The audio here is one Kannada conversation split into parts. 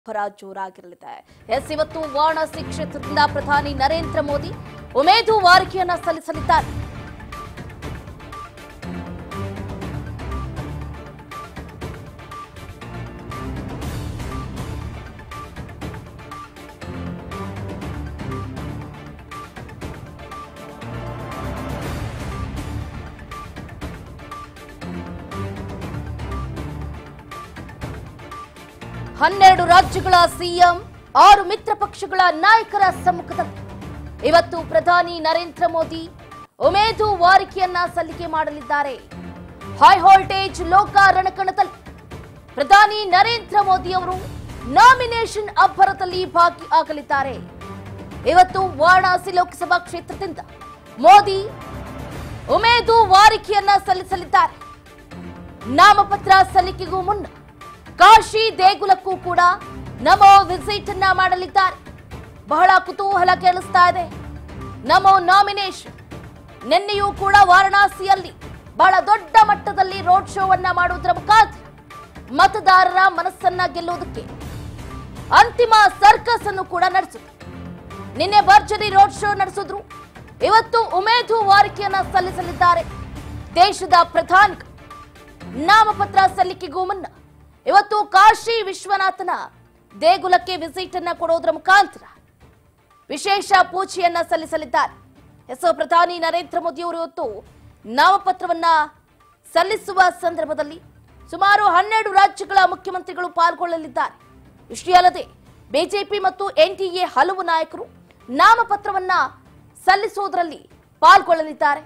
ಪರ ಜೋರಾಗಿರಲಿದೆ ಎಸ್ ಇವತ್ತು ವಾರಣಾಸಿ ಕ್ಷೇತ್ರದಿಂದ ಪ್ರಧಾನಿ ನರೇಂದ್ರ ಮೋದಿ ಉಮೇದುವಾರಿಕೆಯನ್ನ ಸಲ್ಲಿಸಲಿದ್ದಾರೆ ಹನ್ನೆರಡು ರಾಜ್ಯಗಳ ಸಿಎಂ ಆರು ಮಿತ್ರ ಪಕ್ಷಗಳ ನಾಯಕರ ಸಮ್ಮುಖದಲ್ಲಿ ಇವತ್ತು ಪ್ರಧಾನಿ ನರೇಂದ್ರ ಮೋದಿ ಉಮೇದುವಾರಿಕೆಯನ್ನ ಸಲ್ಲಿಕೆ ಮಾಡಲಿದ್ದಾರೆ ಹೈ ವೋಲ್ಟೇಜ್ ಲೋಕ ರಣಕಣದಲ್ಲಿ ಪ್ರಧಾನಿ ನರೇಂದ್ರ ಮೋದಿ ಅವರು ನಾಮಿನೇಷನ್ ಅಬ್ಬರದಲ್ಲಿ ಭಾಗಿಯಾಗಲಿದ್ದಾರೆ ಇವತ್ತು ವಾರಣಾಸಿ ಲೋಕಸಭಾ ಕ್ಷೇತ್ರದಿಂದ ಮೋದಿ ಉಮೇದುವಾರಿಕೆಯನ್ನ ಸಲ್ಲಿಸಲಿದ್ದಾರೆ ನಾಮಪತ್ರ ಸಲ್ಲಿಕೆಗೂ ಮುನ್ನ ಕಾಶಿ ದೇಗುಲಕ್ಕೂ ಕೂಡ ನಮೋ ವಿಸಿಟ್ ಅನ್ನ ಮಾಡಲಿದ್ದಾರೆ ಬಹಳ ಕುತೂಹಲ ಕೇಳಿಸ್ತಾ ಇದೆ ನಮೋ ನಾಮಿನೇಷನ್ ನಿನ್ನೆಯೂ ಕೂಡ ವಾರಣಾಸಿಯಲ್ಲಿ ಬಹಳ ದೊಡ್ಡ ಮಟ್ಟದಲ್ಲಿ ರೋಡ್ ಶೋವನ್ನ ಮಾಡುವುದರ ಮುಖಾಂತರ ಮತದಾರರ ಮನಸ್ಸನ್ನ ಗೆಲ್ಲುವುದಕ್ಕೆ ಅಂತಿಮ ಸರ್ಕಸ್ ಅನ್ನು ಕೂಡ ನಡೆಸಿದ್ರು ನಿನ್ನೆ ಭರ್ಜರಿ ರೋಡ್ ಶೋ ನಡೆಸಿದ್ರು ಇವತ್ತು ಉಮೇದುವಾರಿಕೆಯನ್ನ ಸಲ್ಲಿಸಲಿದ್ದಾರೆ ದೇಶದ ಪ್ರಧಾನಿಗಳು ನಾಮಪತ್ರ ಸಲ್ಲಿಕೆಗೂ ಮುನ್ನ ಇವತ್ತು ಕಾಶಿ ವಿಶ್ವನಾಥನ ದೇಗುಲಕ್ಕೆ ವಿಸಿಟ್ ಅನ್ನ ಕೊಡೋದ್ರ ಮುಖಾಂತರ ವಿಶೇಷ ಪೂಜೆಯನ್ನ ಸಲ್ಲಿಸಲಿದ್ದಾರೆ ಎಸ್ ಪ್ರಧಾನಿ ನರೇಂದ್ರ ಮೋದಿ ಅವರು ಇವತ್ತು ನಾಮಪತ್ರವನ್ನ ಸಲ್ಲಿಸುವ ಸಂದರ್ಭದಲ್ಲಿ ಸುಮಾರು ಹನ್ನೆರಡು ರಾಜ್ಯಗಳ ಮುಖ್ಯಮಂತ್ರಿಗಳು ಪಾಲ್ಗೊಳ್ಳಲಿದ್ದಾರೆ ಇಷ್ಟೇ ಅಲ್ಲದೆ ಬಿಜೆಪಿ ಮತ್ತು ಎನ್ಡಿಎ ಹಲವು ನಾಯಕರು ನಾಮಪತ್ರವನ್ನ ಸಲ್ಲಿಸುವುದರಲ್ಲಿ ಪಾಲ್ಗೊಳ್ಳಲಿದ್ದಾರೆ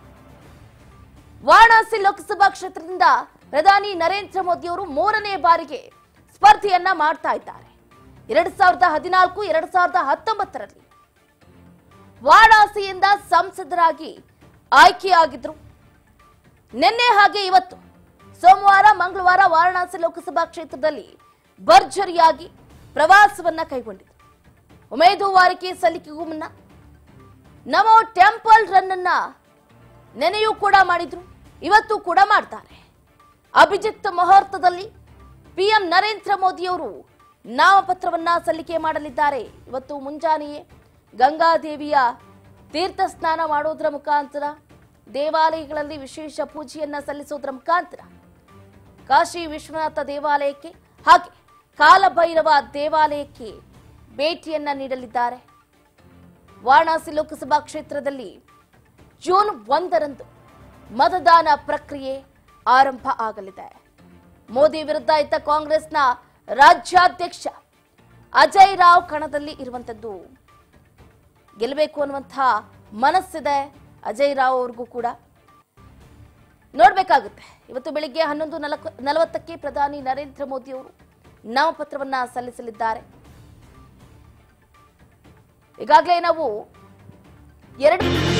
ವಾರಣಾಸಿ ಲೋಕಸಭಾ ಕ್ಷೇತ್ರದಿಂದ ಪ್ರಧಾನಿ ನರೇಂದ್ರ ಮೋದಿ ಅವರು ಮೂರನೇ ಬಾರಿಗೆ ಸ್ಪರ್ಧೆಯನ್ನ ಮಾಡ್ತಾ ಇದ್ದಾರೆ ಎರಡ್ ಸಾವಿರದ ಹದಿನಾಲ್ಕು ಎರಡ್ ಸಾವಿರದ ಹತ್ತೊಂಬತ್ತರಲ್ಲಿ ವಾರಣಾಸಿಯಿಂದ ಸಂಸದರಾಗಿ ಆಯ್ಕೆಯಾಗಿದ್ರು ನಿನ್ನೆ ಹಾಗೆ ಇವತ್ತು ಸೋಮವಾರ ಮಂಗಳವಾರ ವಾರಣಾಸಿ ಲೋಕಸಭಾ ಕ್ಷೇತ್ರದಲ್ಲಿ ಭರ್ಜರಿಯಾಗಿ ಪ್ರವಾಸವನ್ನ ಕೈಗೊಂಡಿದ್ರು ಉಮೇದುವಾರಿಕೆ ಸಲ್ಲಿಕೆಗೂ ಮುನ್ನ ನಮೋ ಟೆಂಪಲ್ ರನ್ ಅನ್ನ ನೆನೆಯೂ ಕೂಡ ಮಾಡಿದ್ರು ಇವತ್ತು ಕೂಡ ಮಾಡ್ತಾರೆ ಅಭಿಜಿತ್ ಮುಹೂರ್ತದಲ್ಲಿ ಪಿಎಂ ನರೇಂದ್ರ ಮೋದಿಯವರು ನಾಮಪತ್ರವನ್ನ ಸಲ್ಲಿಕೆ ಮಾಡಲಿದ್ದಾರೆ ಇವತ್ತು ಮುಂಜಾನೆಯೇ ಗಂಗಾದೇವಿಯ ತೀರ್ಥ ಸ್ನಾನ ಮಾಡೋದ್ರ ಮುಖಾಂತರ ದೇವಾಲಯಗಳಲ್ಲಿ ವಿಶೇಷ ಪೂಜೆಯನ್ನ ಸಲ್ಲಿಸೋದ್ರ ಮುಖಾಂತರ ಕಾಶಿ ವಿಶ್ವನಾಥ ದೇವಾಲಯಕ್ಕೆ ಹಾಗೆ ಕಾಲಭೈರವ ದೇವಾಲಯಕ್ಕೆ ಭೇಟಿಯನ್ನ ನೀಡಲಿದ್ದಾರೆ ವಾರಣಾಸಿ ಲೋಕಸಭಾ ಕ್ಷೇತ್ರದಲ್ಲಿ ಜೂನ್ ಒಂದರಂದು ಮತದಾನ ಪ್ರಕ್ರಿಯೆ ಆರಂಭ ಆಗಲಿದೆ ಮೋದಿ ವಿರುದ್ಧ ಇದ್ದ ಕಾಂಗ್ರೆಸ್ನ ರಾಜ್ಯಾಧ್ಯಕ್ಷ ಅಜಯ್ ರಾವ್ ಕಣದಲ್ಲಿ ಇರುವಂತದ್ದು ಗೆಲ್ಲಬೇಕು ಅನ್ನುವಂತಹ ಮನಸ್ಸಿದೆ ಅಜಯ್ ರಾವ್ ಅವ್ರಿಗೂ ಕೂಡ ನೋಡ್ಬೇಕಾಗುತ್ತೆ ಇವತ್ತು ಬೆಳಿಗ್ಗೆ ಹನ್ನೊಂದು ನಲಕ ನಲವತ್ತಕ್ಕೆ ಪ್ರಧಾನಿ ನರೇಂದ್ರ ಮೋದಿ ಅವರು ನಾಮಪತ್ರವನ್ನ ಸಲ್ಲಿಸಲಿದ್ದಾರೆ ಈಗಾಗಲೇ ನಾವು ಎರಡು